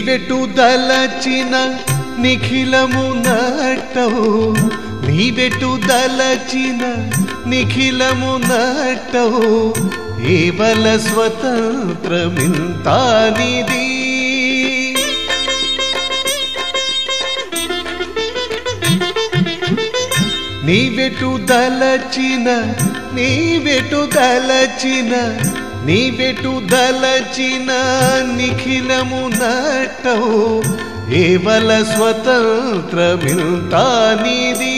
నీవెటు దలచిన నిఖిలము నట్టవు నీవెటు దలచిన నిఖిలము నట్టవు ఏవల స్వతంత్రమింతానిది నీవెటు దలచిన నీవెటు దలచిన నీవెటు దలచిన నిఖిలము నట్టవు ఏవల స్వతంత్రమింతానిది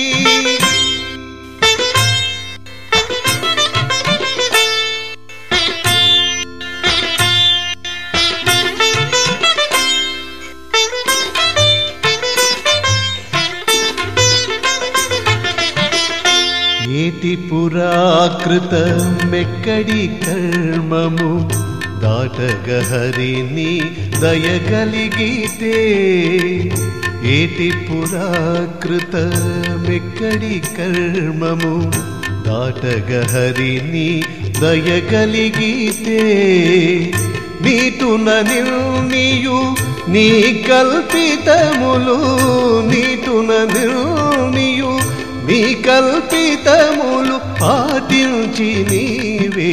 ఏటి పురాకృత మెక్కడి కర్మము దాటగహరిని దయగలిగితే ఏటి పురాకృత మెక్కడి కర్మము దాటగహరిని దయగలిగితే నీటున నిర్ణియు నీ కల్పితములు నీటున నిర్ణియు నీ కల్పితములు పాటించి నీవే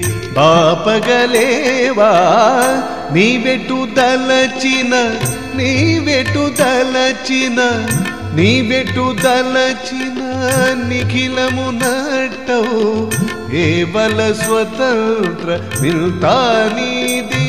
బాపగలేవా నీవెటు దలచిన నీవెటు దలచిన నీవెటు దలచిన నిఖిలము నట్టవు ఏవల స్వతంత్ర మిల్తానిది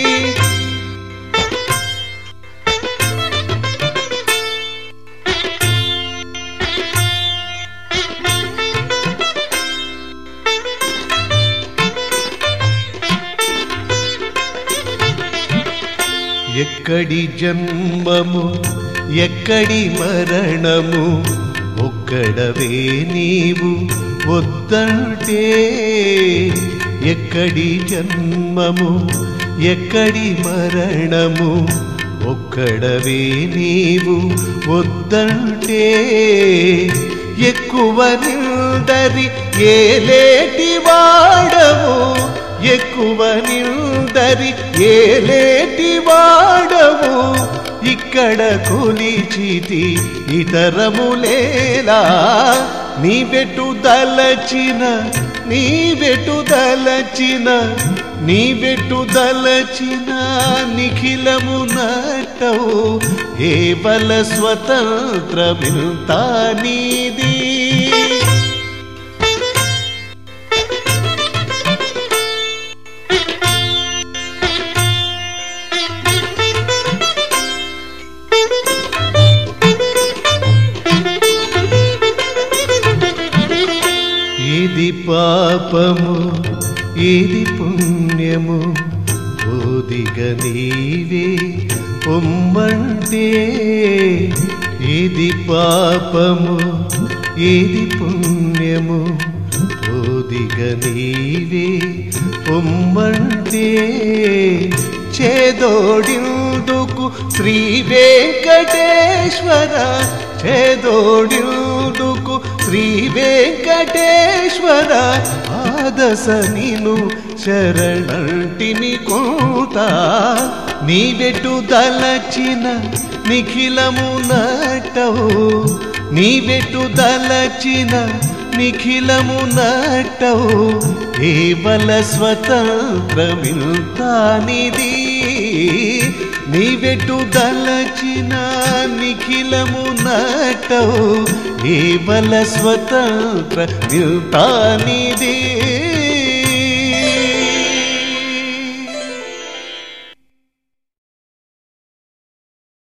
ఎక్కడి జన్మము ఎక్కడి మరణము ఒక్కడవే నీవు వద్దంటే ఎక్కడి జన్మము ఎక్కడి మరణము ఒక్కడవే నీవు వద్దంటే ఎక్కువ నిందరి ఏలేటి వాడవు ఎక్కువ నిందరి ఏలేటి వాడవు ఇక్కడ కొలిచితి ఇతరములేలా నీవెటు దలచిన నీవెటు దలచిన నీవెటు దలచిన నిఖిలము నట్టవు ఏ బల స్వతంత్రమింతా నీది ఏది పాపము ఏది పుణ్యము ఓదిగ నీవే పొమ్మంటే ఏది పాపము ఏది పుణ్యము ఓదిగ నీవే పొమ్మంటే చేదోడిందుకు శ్రీ వెంకటేశ్వర చేదోడిందుకు శ్రీ వెంకటేశ్వర ఆదస నిను శరణంటిని కోత నీవెటు దలచిన నిఖిలము నటవు నీవెటు దలచిన నిఖిలము నటవు కేవల స్వతంత్రమిల్తానిది నీవెటు దలచిన నిఖిలము నటవు కేవల స్వతంత్ర మిల్తానిది